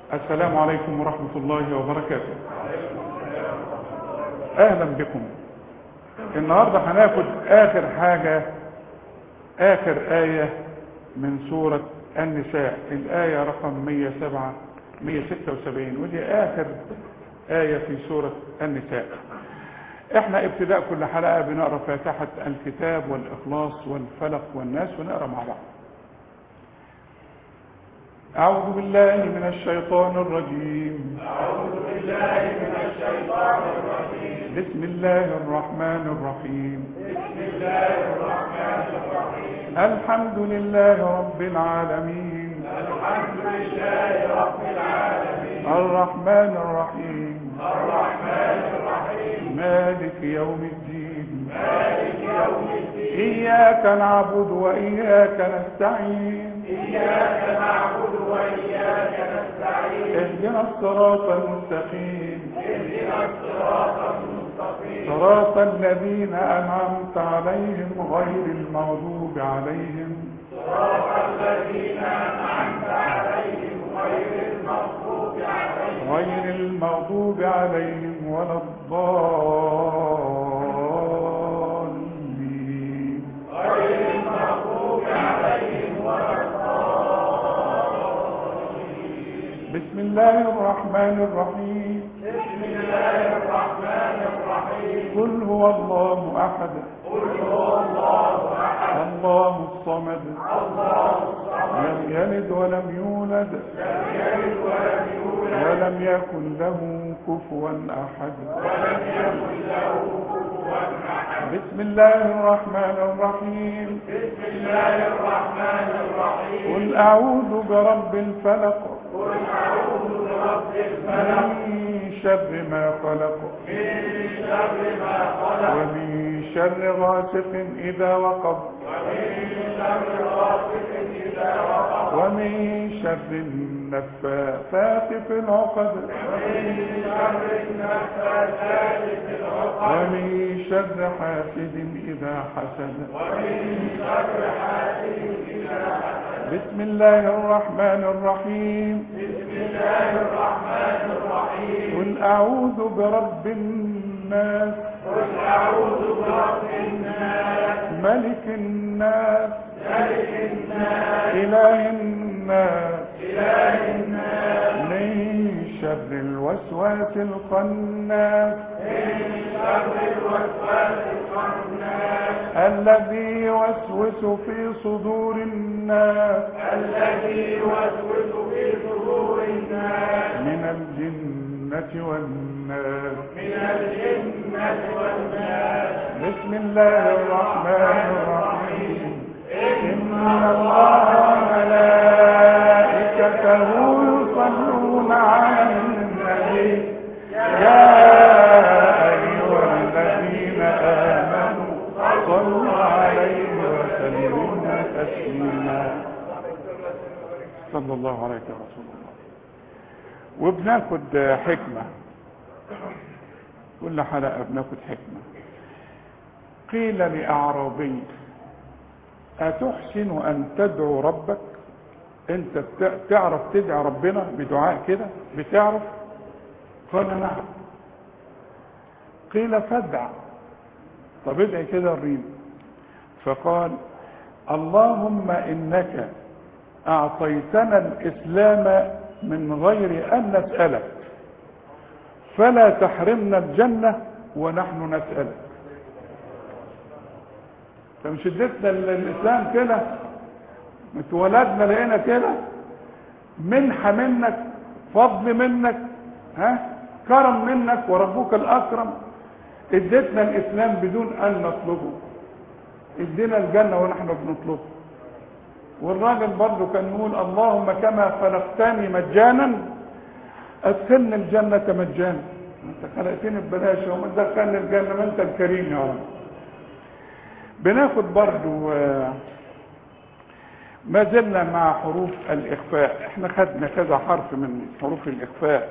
السلام عليكم ورحمة الله وبركاته اهلا بكم النهاردة هناخد اخر حاجة اخر آية من سورة النساء الآية رقم 107 176 ودي اخر آية في سورة النساء احنا ابتداء كل حلقة بنقرأ فاتحة الكتاب والإخلاص والفلق والناس ونقرأ مع بعض أعوذ بالله من الشيطان الرجيم أعوذ بالله من الشيطان الرجيم بسم الله الرحمن الرحيم بسم الله الرحمن الرحيم الحمد لله رب العالمين الحمد لله رب العالمين الرحمن الرحيم الرحمن الرحيم مالك يوم الدين مالك يوم الدين إياك نعبد وإياك نستعين إياك نعبد وإياك نستعين اهدنا الصراط المستقيم اهدنا الصراط المستقيم صراط الذين أنعمت عليهم غير المغضوب عليهم صراط الذين أنعمت عليهم غير المغضوب عليهم غير المغضوب عليهم ولا الضالين غير المغضوب عليهم ولا بسم الله الرحمن الرحيم بسم الله الرحمن الرحيم قل هو الله أحد قل هو الله أحد الله الصمد الله الصمد لم يلد ولم يولد لم يلد ولم يولد ولم يكن له كفوا أحد ولم يكن له كفوا أحد بسم الله الرحمن الرحيم بسم الله الرحمن الرحيم قل أعوذ برب الفلق قل أعوذ برب الفلق من شر ما خلق من شر ما خلق ومن شر غاسق إذا وقب ومن شر غاسق إذا وقب ومن شر النفاثات في العقد ومن شر النفاثات في العقد ومن شر حاسد إذا حسد ومن شر حاسد إذا حسد بسم الله الرحمن الرحيم بسم الله الرحمن الرحيم قل أعوذ برب الناس قل أعوذ برب الناس ملك الناس ملك الناس إله الناس إله الناس من شر الوسواس الخناس من شر الوسواس الخناس الذي يوسوس في صدور الناس الذي يوسوس في صدور الناس من الجنة والناس من الجنة والناس بسم الله الرحمن الرحيم إن الله وملائكته يصلون على النبي يا أيها الذين آمنوا صلوا عليه وسلموا تسليما صلى الله عليك يا رسول الله وبناخد حكمة كل حلقة بناخد حكمة قيل لأعرابي أتحسن أن تدعو ربك أنت بت- تعرف تدعي ربنا بدعاء كده بتعرف قال نعم قيل فادع طب ادعي كده الريم فقال اللهم إنك أعطيتنا الإسلام من غير أن نسألك فلا تحرمنا الجنة ونحن نسألك فمش اديتنا ال- الإسلام كده اتولدنا لقينا كده منحة منك فضل منك ها كرم منك وربك الأكرم اديتنا الإسلام بدون أن نطلبه ادينا الجنة ونحن بنطلبه والراجل برضه كان يقول اللهم كما خلقتني مجانا ادخلني الجنة مجانا انت خلقتني ببلاش وما تدخلني الجنة ما انت الكريم يا رب بناخد برضه آه، ما زلنا مع حروف الإخفاء احنا خدنا كذا حرف من حروف الإخفاء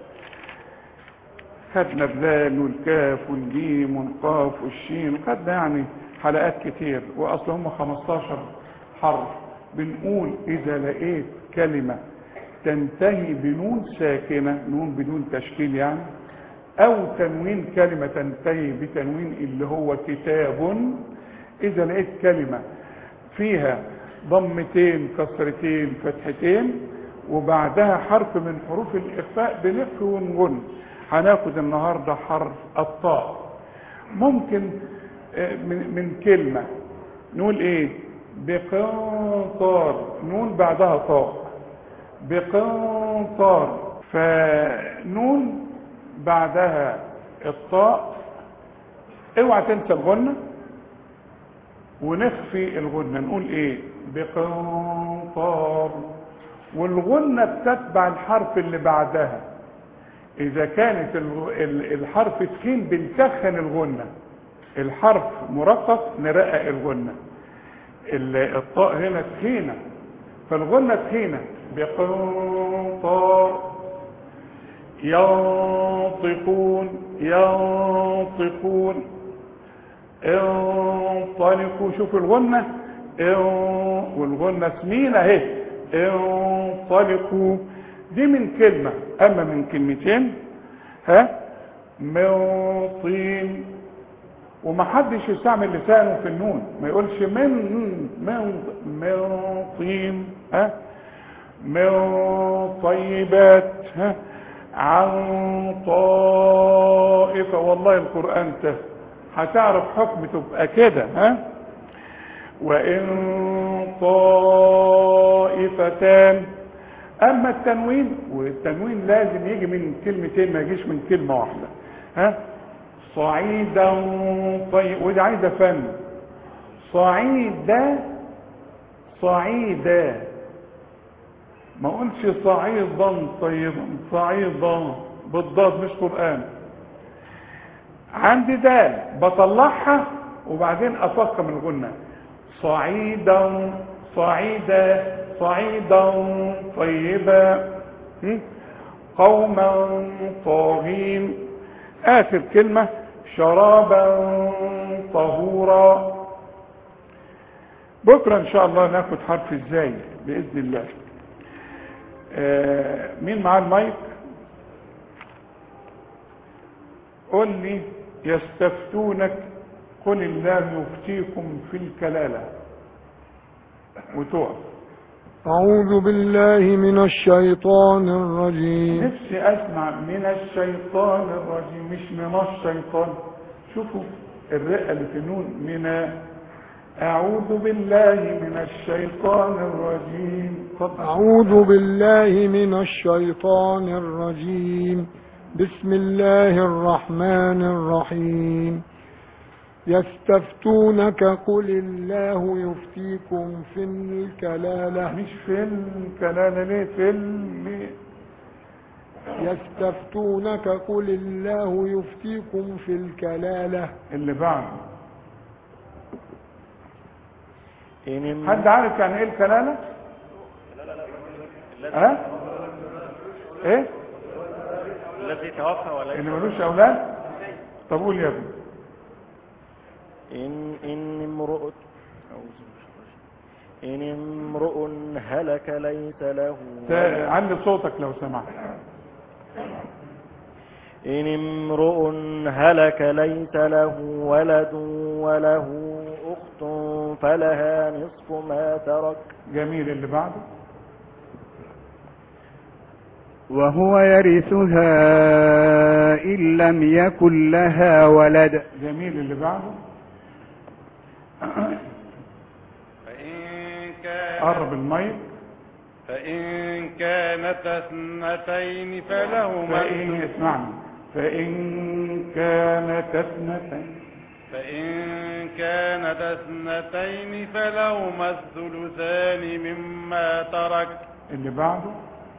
خدنا بلال والكاف والجيم والقاف والشين خدنا يعني حلقات كتير واصل هم 15 حرف بنقول اذا لقيت كلمة تنتهي بنون ساكنة نون بدون تشكيل يعني أو تنوين كلمة تنتهي بتنوين اللي هو كتاب إذا لقيت كلمة فيها ضمتين كسرتين فتحتين وبعدها حرف من حروف الإخفاء بنخفي ونغن هناخد النهاردة حرف الطاء ممكن آه، من, من كلمة نقول ايه بقنطار نون بعدها طاء بقنطار فنون بعدها الطاء اوعى تنسى الغنة ونخفي الغنة نقول ايه بقنطار والغنة بتتبع الحرف اللي بعدها اذا كانت الغ- ال- الحرف تخين بنسخن الغنة الحرف مرقق نرقق الغنة ال- الطاء هنا تخينة فالغنة تخينة بقنطار ينطقون ينطقون انطلقوا شوفوا الغنة ان- والغنة سمينة اهي انطلقوا دي من كلمة اما من كلمتين ها من طين ومحدش يستعمل لسانه في النون ما يقولش من من من طين ها من طيبات ها عن طائفة والله القرآن سهل هتعرف حكم تبقى كده ها وإن طائفتان أما التنوين والتنوين لازم يجي من كلمتين ما يجيش من كلمة واحدة ها صعيدا طيب ودي عايزة فن صعيدا صعيدا ما اقولش صعيدا طيبا صعيدا بالضاد مش قرآن عندي دال بطلعها وبعدين افكر من الغنة صعيدا صعيدا صعيدا طيبا م? قوما طاغين اخر كلمة شرابا طهورا بكرة ان شاء الله ناخد حرف ازاي باذن الله آه مين معاه المايك قل لي يستفتونك قل الله يفتيكم في الكلالة وتقف أعوذ بالله من الشيطان الرجيم نفسي اسمع من الشيطان الرجيم مش من الشيطان شوفوا الرئة اللي في نون من اعوذ بالله من الشيطان الرجيم اتفضل. أعوذ بالله من الشيطان الرجيم بسم الله الرحمن الرحيم يستفتونك قل الله يفتيكم في الكلالة مش في الكلالة ليه في ال... يستفتونك قل الله يفتيكم في الكلالة اللي بعده إن حد عارف يعني ايه الكلالة ها ايه الذي توفى وليس اللي ملوش اولاد طب قول يا ابني إن إن امرؤ إن امرؤ هلك ليس له تا- علي صوتك لو سمحت إن امرؤ هلك ليس له ولد وله أخت فلها نصف ما ترك جميل اللي بعده وهو يرثها إن لم يكن لها ولد جميل اللي بعده فإن كان قرب المايك فإن كانت اثنتين فلهما فإن الثلث اسمعني فإن كانت اثنتين فإن كانت اثنتين فلهما الثلثان مما ترك اللي بعده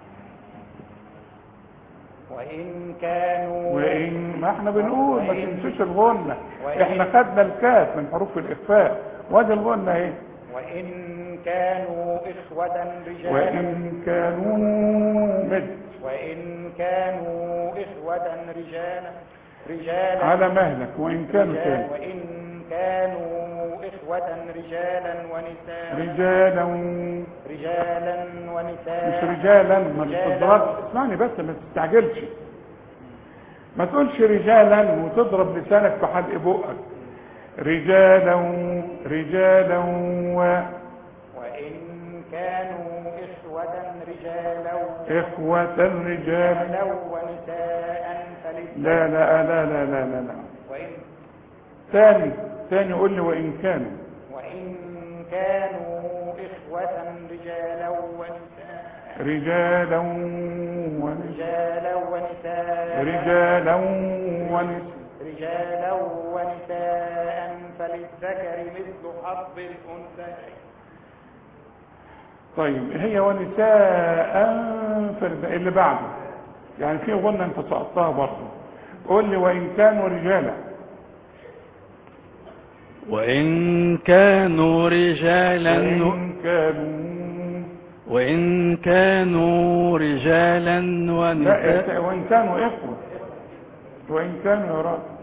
وإن كانوا وإن ما احنا بنقول ما وإن- تنسوش الغنة وإن- احنا خدنا الكاف من حروف الإخفاء وادي الغنة اهي وإن كانوا إخوة رجالا وإن كانوا مد وإن كانوا إخوة رجالا رجالا على مهلك وإن كانوا رجال- تاني وإن كانوا إخوة رجالا ونساء رجالا رجالا ونساء مش رجالا ما رجالا. تضربش اسمعني بس ما تستعجلش ما تقولش رجالا وتضرب لسانك في حلق بقك رجالا رجالا و وإن كانوا إخوة رجالا إخوة رجالا رجالا ونساء فللذكر لا لا لا لا لا لا لا وإن ثاني ثاني قول لي وإن كانوا وإن كانوا إخوة رجالا ونساء رجالا ونساء رجالا ونساء رجالا ونساء رجالا ونساء فللذكر مثل حظ الأنثيين طيب هي ونساء فرد اللي بعده يعني في غنى انت سقطتها برضه قول لي وان كانوا رجالا وإن كانوا رجالا وان كانوا وإن كانوا رجالا ونساء لا وان كانوا اخوه وان كانوا يا راجل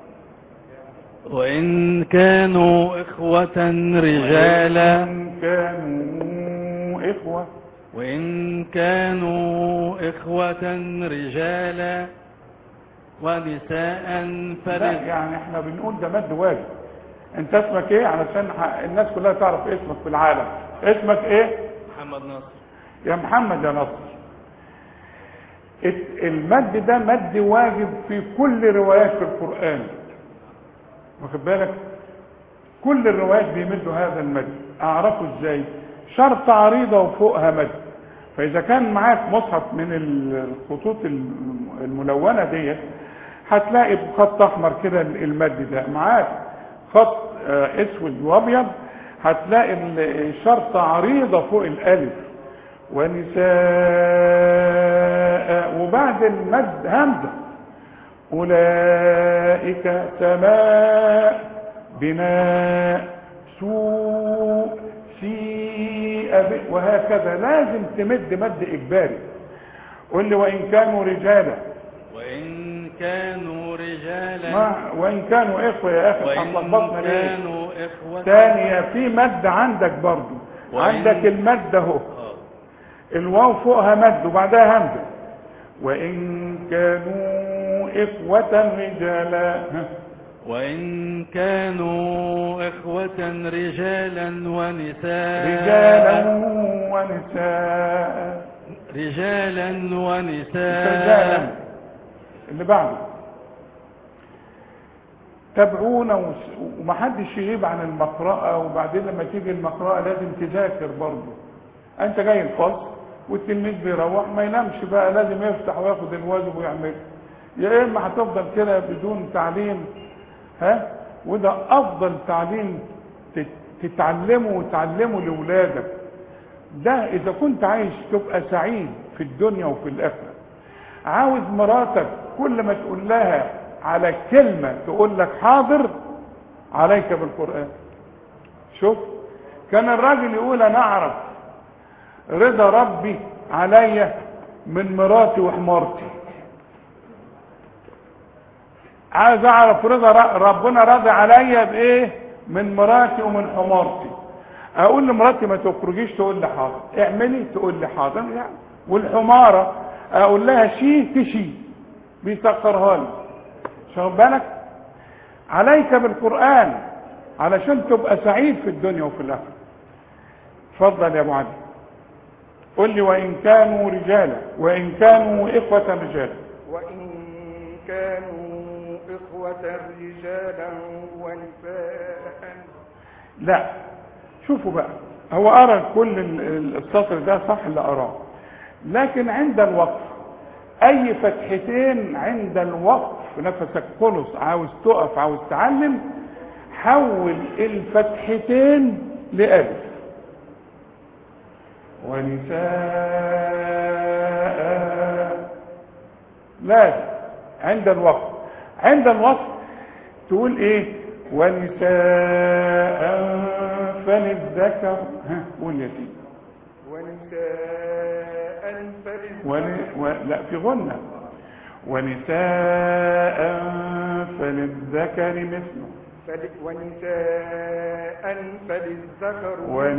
وإن كانوا إخوة رجالا وان كانوا اخوه وإن كانوا إخوة رجالا ونساء لا فلل يعني احنا بنقول ده مد واجب انت اسمك ايه علشان ح- الناس كلها تعرف اسمك في العالم اسمك ايه محمد نصر يا محمد يا نصر الت- المد ده مد واجب في كل روايات في القرآن واخد بالك كل الروايات بيمدوا هذا المد اعرفه ازاي شرط عريضة وفوقها مد فاذا كان معاك مصحف من الخطوط الم- الملونة ديت هتلاقي بخط احمر كده المد ده معاك خط آه، اسود وابيض هتلاقي ال- شرط عريضة فوق الالف ونساء وبعد المد همزة أولئك سماء بناء سوء سيء ب- وهكذا لازم تمد مد إجباري قل لي وإن كانوا رجالا وإن كانوا رجالا ما وإن كانوا إخوة يا أخي وإن هتلخبطنا ليه كانوا إخوة ثانية في مد عندك برضو وإن- عندك المد اهو آه. الواو فوقها مد وبعدها همزة وإن كانوا إخوة رجالا ها. وإن كانوا إخوة رجالا ونساء رجالا ونساء رجالا رجالا ونساء اللي بعده تابعونا وس- ومحدش يغيب عن المقرأة وبعدين لما تيجي المقرأة لازم تذاكر برضه انت جاي الفصل والتلميذ بيروح ما ينامش بقى لازم يفتح وياخد الواجب ويعمله يا اما هتفضل كده بدون تعليم ها وده افضل تعليم تت- تتعلمه وتعلمه لاولادك ده اذا كنت عايز تبقى سعيد في الدنيا وفي الاخره عاوز مراتك كل ما تقول لها على كلمه تقول لك حاضر عليك بالقران شوف كان الراجل يقول انا اعرف رضا ربي عليا من مراتي وحمارتي عايز اعرف رضا ر- ربنا راضي عليا بايه من مراتي ومن حمارتي اقول لمراتي ما تخرجيش تقول لي حاضر اعملي تقول لي حاضر يعني والحماره اقول لها شي تشي بيسخرها لي شوف بالك عليك بالقران علشان تبقى سعيد في الدنيا وفي الاخره اتفضل يا ابو علي قل لي وان كانوا رجالا وان كانوا اخوه رجالا وإن كانوا إخوة رجالا ونساء لا شوفوا بقى هو قرا كل ال- ال- السطر ده صح اللي قراه لكن عند الوقف اي فتحتين عند الوقف نفسك خلص عاوز تقف عاوز تعلم حول الفتحتين لألف ونساء لازم عند الوقف عند الوقف تقول ايه ونساء فللذكر ها قول يا سيدي ونساء فللذكر ون... و... لا في غنة ونساء فللذكر مثله فل... ونساء فللذكر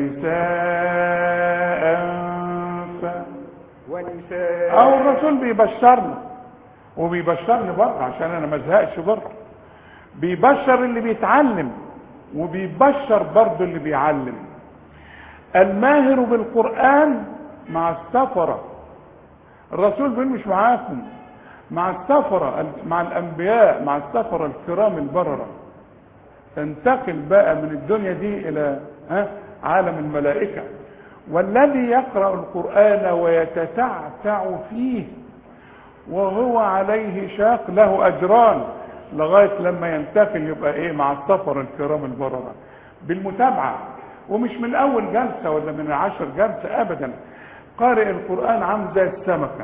ونساء ف... ونساء او الرسول بيبشرنا وبيبشرني برضه عشان انا ما ازهقش برضه بيبشر اللي بيتعلم وبيبشر برضه اللي بيعلم الماهر بالقرآن مع السفرة الرسول بيقول مش معاكم مع السفرة مع الأنبياء مع السفرة الكرام البررة تنتقل بقى من الدنيا دي إلى ها عالم الملائكة والذي يقرأ القرآن ويتتعتع فيه وهو عليه شاق له أجران لغاية لما ينتقل يبقى إيه مع السفر الكرام البررة بالمتابعة ومش من أول جلسة ولا من عشر جلسة أبدا قارئ القرآن عامل زي السمكة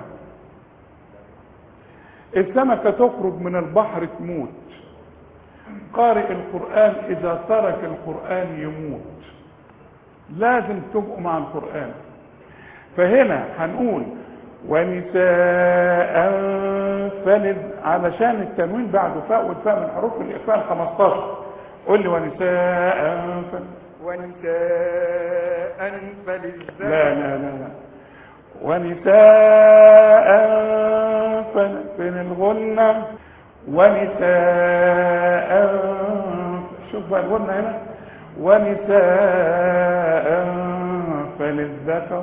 السمكة تخرج من البحر تموت قارئ القرآن إذا ترك القرآن يموت لازم تبقوا مع القرآن فهنا هنقول ونساء فلد علشان التنوين بعده فاء والفاء من حروف الإخفاء 15 قول لي ونساء فلد ونساء فللذكر لا لا لا لا ونساء فن- فين الغنة ونساء شوف بقى الغنة هنا ونساء فللذكر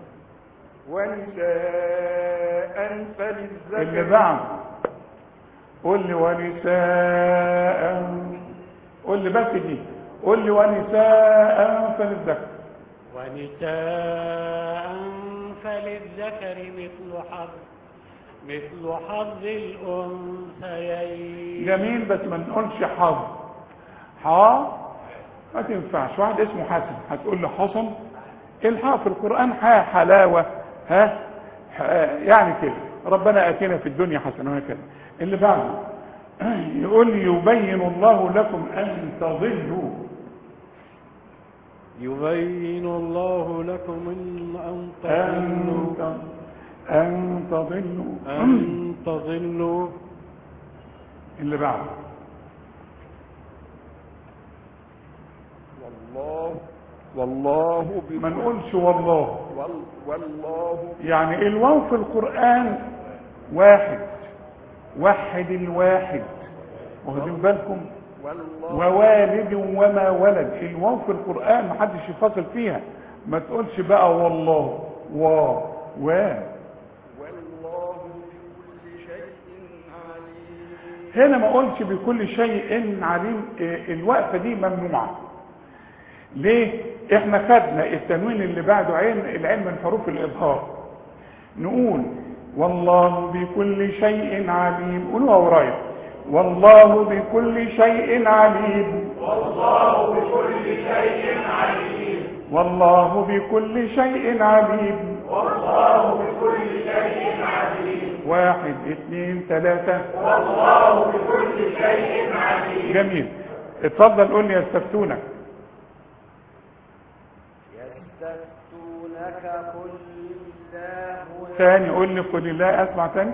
ونساء فللذكر اللي بعد قول لي ونساء قول لي بس دي قول لي ونساء فللذكر ونساء فللذكر مثل حظ مثل حظ الأنثيين جميل بس ما نقولش حظ حا ما تنفعش واحد اسمه حسن هتقول له حسن الحاء في القرآن حاء حلاوة ها ح- يعني كده ربنا اتينا في الدنيا حسنة وهكذا اللي بعده يقول لي يبين الله لكم ان تضلوا يبين الله لكم ان أن ان تضلوا ت- ان تضلوا أن تضلوا اللي بعده والله والله ما بكل نقولش والله وال- والله يعني الواو في القرآن واحد وحد الواحد واخدين بالكم والله ووالد وما ولد الواو في القرآن محدش يفصل فيها ما تقولش بقى والله و و والله بكل شيء عليم هنا ما اقولش بكل شيء عليم إيه، الوقفة دي ممنوعة ليه احنا خدنا التنوين اللي بعده عين العين من حروف الاظهار نقول والله بكل شيء عليم قولوها ورايا والله بكل شيء عليم والله بكل شيء عليم والله بكل شيء عليم والله بكل شيء عليم واحد اثنين ثلاثة والله بكل شيء عليم جميل اتفضل قول لي يستفتونك يستفتونك قل الله ثاني قول لي قل الله اسمع ثاني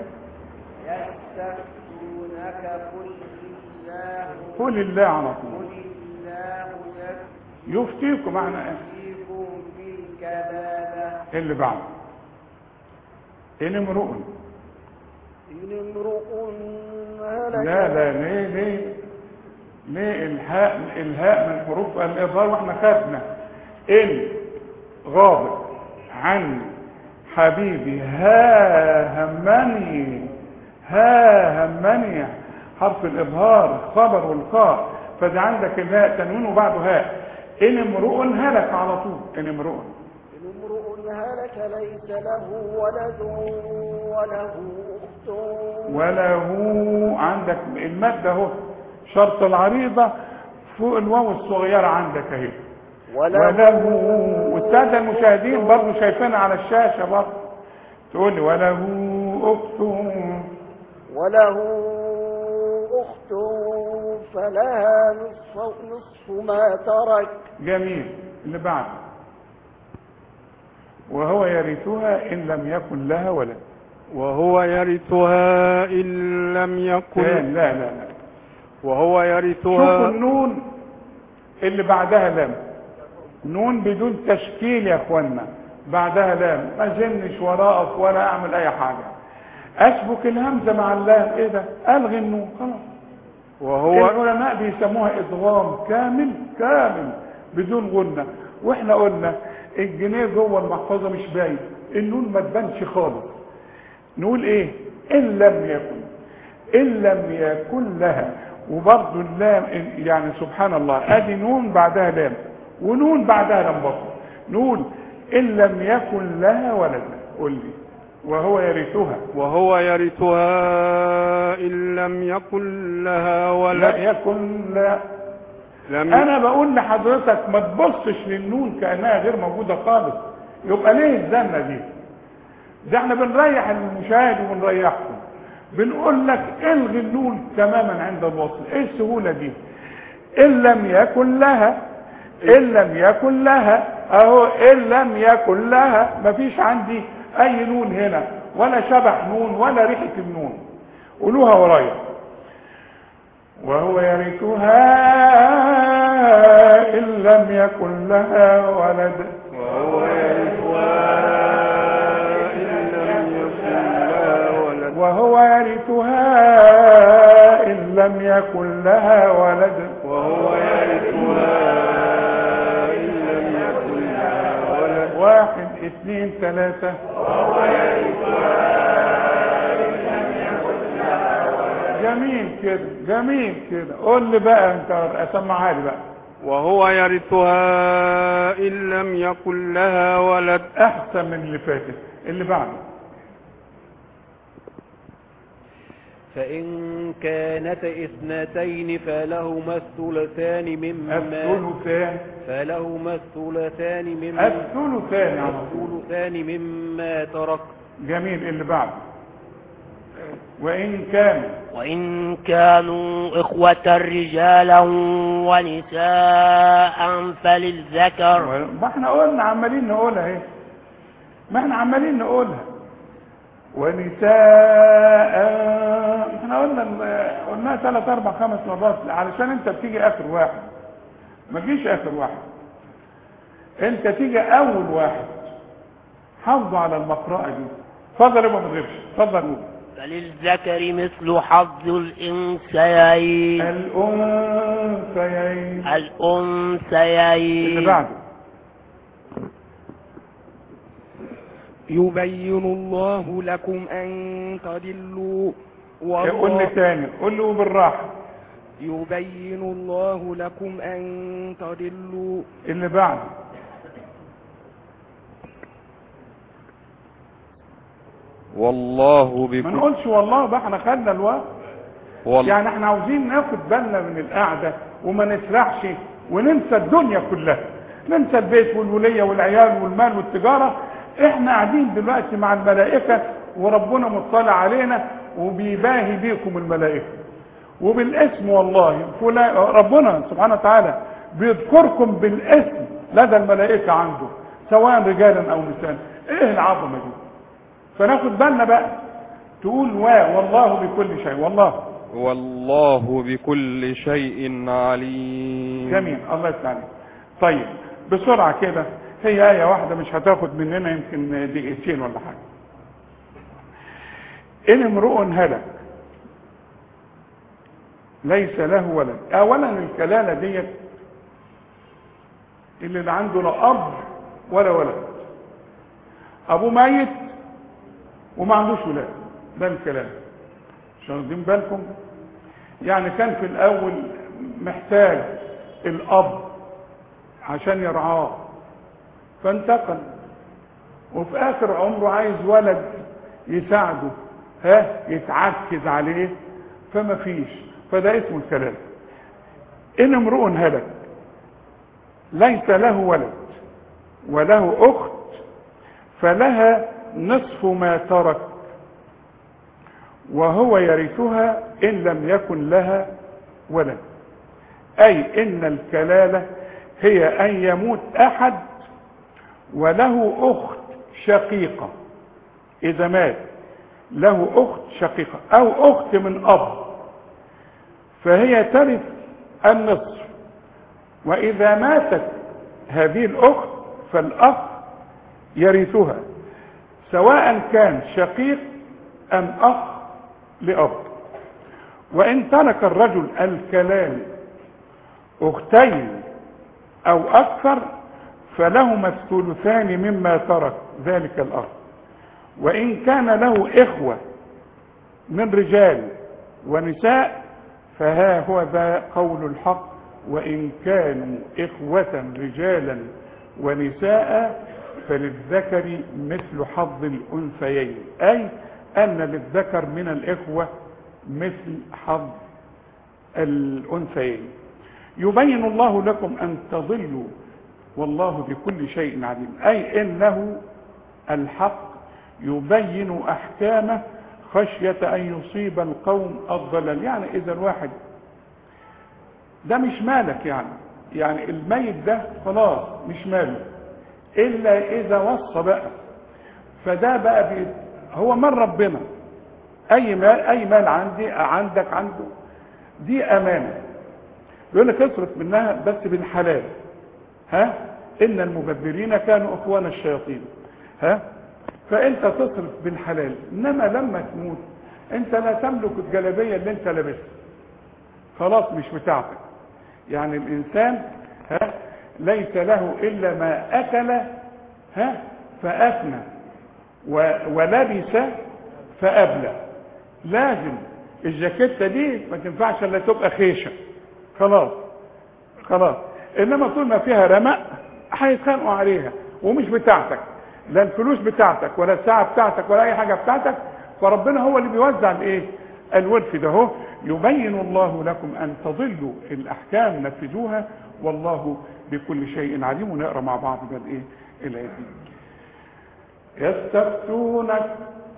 يستفتونك قل الله قل الله على طول قل الله يفتيكم معنى ايه يفتيكم في الكلالة اللي بعده ان امرؤ إن امرؤ هلك لا لا ليه ليه ليه الهاء الهاء من حروف الاظهار واحنا خدنا ان غاب عن حبيبي ها همني ها همني حرف الابهار خبر والقاء فده عندك الهاء تنوين وبعده هاء ان امرؤ هلك على طول ان امرؤ إن امرؤ هلك ليس له ولد وله أخت وله عندك المادة اهو شرط العريضة فوق الواو الصغيرة عندك اهي وله والسادة المشاهدين برضه شايفينها على الشاشة برضه تقول لي وله أخت وله أخت فلها نصف, نصف ما ترك جميل اللي بعده وهو يرثها إن لم يكن لها ولد وهو يرثها إن لم لا يكن لا لا وهو شوفوا يرثها النون اللي بعدها لام نون بدون تشكيل يا اخوانا بعدها لام ما جنش ولا اقف ولا اعمل اي حاجه اشبك الهمزه مع اللام ايه ده الغي النون خلاص وهو العلماء بيسموها ادغام كامل كامل بدون غنه واحنا قلنا الجنيه جوه المحفظه مش باين النون ما تبانش خالص نقول ايه ان لم يكن ان لم يكن لها وبرضه اللام يعني سبحان الله ادي نون بعدها لام ونون بعدها لام برضه نقول ان لم يكن لها ولد قول لي وهو يرثها وهو يرثها إن لم يكن لها لا ولد يكن لا لم انا بقول لحضرتك ما تبصش للنون كانها غير موجوده خالص يبقى ليه الزنه دي ده احنا بنريح المشاهد وبنريحكم بنقول لك الغي النون تماما عند الوصل ايه السهوله دي ان لم يكن لها ان لم يكن لها اهو ان لم يكن لها مفيش عندي اي نون هنا ولا شبح نون ولا ريحه النون قولوها ورايا وهو يرثها إن لم يكن لها ولد وهو يرثها إن لم يكن لها ولد وهو يرثها إن لم يكن لها ولد وهو يرثها إن لم يكن لها ولد واحد اثنين ثلاثة جميل كده جميل كده قول لي بقى انت اسمعها لي بقى وهو يرثها إن لم يكن لها ولد احسن من اللي فاتت اللي بعده فإن كانت اثنتين فلهما الثلثان مما الثلثان فلهما الثلثان مما الثلثان على طول الثلثان مما ترك جميل اللي بعده وإن كان وإن كانوا إخوة رجالا ونساء فللذكر ما احنا قلنا عمالين نقولها ايه ما احنا عمالين نقولها ونساء احنا قلنا قلناها ثلاث اربع خمس مرات علشان انت بتيجي اخر واحد ما تجيش اخر واحد انت تيجي اول واحد حافظوا على المقرأة دي اتفضل يا ما تغيبش اتفضل قول فللذكر مثل حظ الأنثيين الأنثيين اللي الأنثيين بعده يبين الله لكم أن تضلوا قول لي والله تاني قول له بالراحة يبين الله لكم أن تضلوا اللي بعده والله ما بكل نقولش والله بقى احنا خدنا الوقت وال... يعني احنا عاوزين ناخد بالنا من القعده وما نسرحش وننسى الدنيا كلها ننسى البيت والوليه والعيال والمال والتجاره احنا قاعدين دلوقتي مع الملائكه وربنا مطلع علينا وبيباهي بيكم الملائكه وبالاسم والله فلان ربنا سبحانه وتعالى بيذكركم بالاسم لدى الملائكه عنده سواء رجالا او نساء ايه العظمه دي فناخد بالنا بقى تقول وا والله بكل شيء والله والله بكل شيء عليم جميل الله يفتح عليك طيب بسرعه كده هي ايه واحده مش هتاخد مننا يمكن دقيقتين ولا حاجه ان امرؤ هلك ليس له ولد اولا الكلاله ديت اللي لا عنده لا اب ولا ولد ابوه ميت وما عندوش ولاد ده الكلام مش واخدين بالكم يعني كان في الاول محتاج الاب عشان يرعاه فانتقل وفي اخر عمره عايز ولد يساعده ها يتعكز عليه فما فيش فده اسمه الكلام ان امرؤ هلك ليس له ولد وله اخت فلها نصف ما ترك وهو يرثها ان لم يكن لها ولد اي ان الكلاله هي ان يموت احد وله اخت شقيقه اذا مات له اخت شقيقه او اخت من اب فهي ترث النصف وإذا ماتت هذه الأخت فالأخ يرثها سواء كان شقيق أم أخ لأب وإن ترك الرجل الكلام أختين أو أكثر فلهما الثلثان مما ترك ذلك الأخ وإن كان له إخوة من رجال ونساء فها هو ذا قول الحق وإن كانوا إخوة رجالا ونساء فللذكر مثل حظ الأنثيين أي أن للذكر من الإخوة مثل حظ الأنثيين يبين الله لكم أن تضلوا والله بكل شيء عليم أي إنه الحق يبين أحكامه خشية أن يصيب القوم الضلال يعني إذا الواحد ده مش مالك يعني يعني الميت ده خلاص مش ماله إلا إذا وصى بقى فده بقى بي هو من ربنا أي مال أي مال عندي عندك عنده دي أمانة يقول لك اصرف منها بس بالحلال ها إن المبذرين كانوا إخوان الشياطين ها فانت تصرف بالحلال انما لما تموت انت لا تملك الجلابيه اللي انت لابسها خلاص مش بتاعتك يعني الانسان ها ليس له الا ما اكل ها فافنى ولبس فابلى لازم الجاكيته دي ما تنفعش الا تبقى خيشه خلاص خلاص انما طول ما فيها رمق هيتخانقوا عليها ومش بتاعتك لا الفلوس بتاعتك ولا الساعة بتاعتك ولا اي حاجة بتاعتك فربنا هو اللي بيوزع الايه الورث ده هو يبين الله لكم ان تضلوا الاحكام نفذوها والله بكل شيء عليم ونقرا مع بعض بقى الايه الايه يستفتونك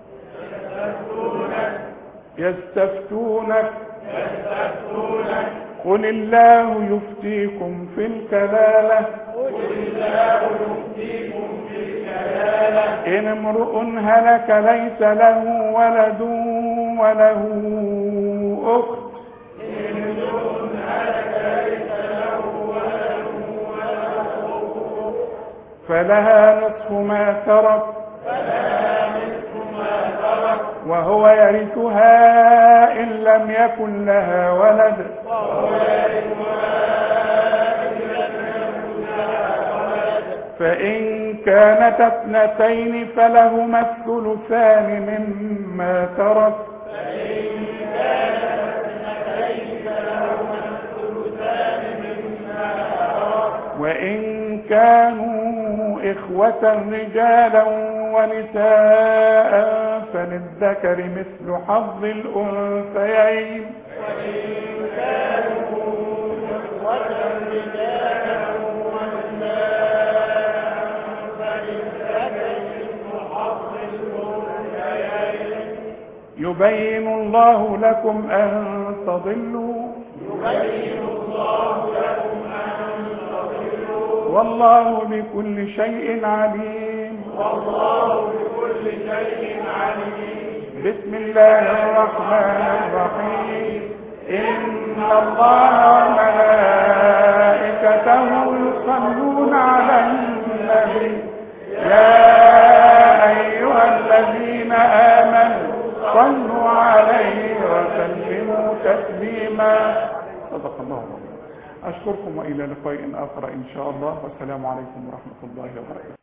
يستفتونك يستفتونك قل الله يفتيكم في الكلالة قل الله يفتيكم في الكلالة إن امرؤ هلك ليس له ولد وله أخت إن امرؤ هلك ليس له ولد وله أخت فلها نصف ما ترك فلها نصف ما ترك وهو يرثها إن لم يكن لها ولد وهو يرثها إن لم يكن لها ولد فإن كانت اثنتين فلهما الثلثان مما ترك فإن كانت اثنتين فلهما الثلثان مما ترك وإن كانوا إخوة رجالا ونساء فللذكر مثل حظ الأنثيين وإن كانوا إخوة رجالا ونساء فللذكر مثل حظ الأنثيين يبين الله لكم أن تضلوا يبين الله لكم أن تضلوا والله بكل شيء عليم والله بكل شيء عليم بسم الله الرحمن الرحيم إن الله وملائكته يصلون على النبي يا أيها الذين آمنوا صلوا عليه وسلموا تسليما صدق الله العظيم أشكركم وإلى لقاء آخر إن شاء الله والسلام عليكم ورحمة الله وبركاته